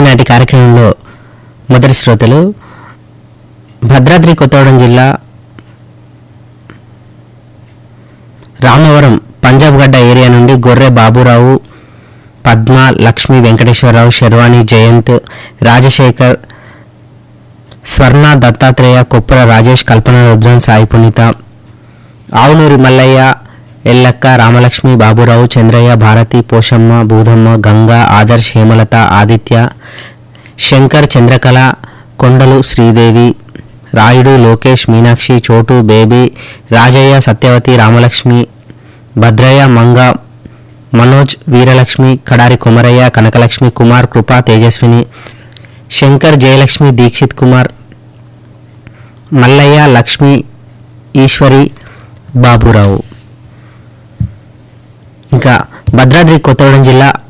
ఈనాటి కార్యక్రమంలో మొదటి శ్రోతలు భద్రాద్రి కొత్తగూడెం జిల్లా రామవరం పంజాబ్ గడ్డ ఏరియా నుండి గొర్రె బాబురావు పద్మ లక్ష్మీ వెంకటేశ్వరరావు శర్వాణి జయంత్ రాజశేఖర్ స్వర్ణ దత్తాత్రేయ కొప్పుల రాజేష్ కల్పన రుద్రన్ సాయి పునీత ఆవునూరి మల్లయ్య ఎల్లక్క రామలక్ష్మి బాబురావు చంద్రయ్య భారతి పోషమ్మ బూధమ్మ గంగా ఆదర్శ్ హేమలత ఆదిత్య శంకర్ చంద్రకళ కొండలు శ్రీదేవి రాయుడు లోకేష్ మీనాక్షి చోటు బేబీ రాజయ్య సత్యవతి రామలక్ష్మి భద్రయ్య మంగ మనోజ్ వీరలక్ష్మి కడారి కుమరయ్య కనకలక్ష్మి కుమార్ కృప తేజస్విని శంకర్ జయలక్ష్మి దీక్షిత్ కుమార్ మల్లయ్య లక్ష్మి ఈశ్వరి బాబురావు ఇంకా భద్రాద్రి కొత్తగూడెం జిల్లా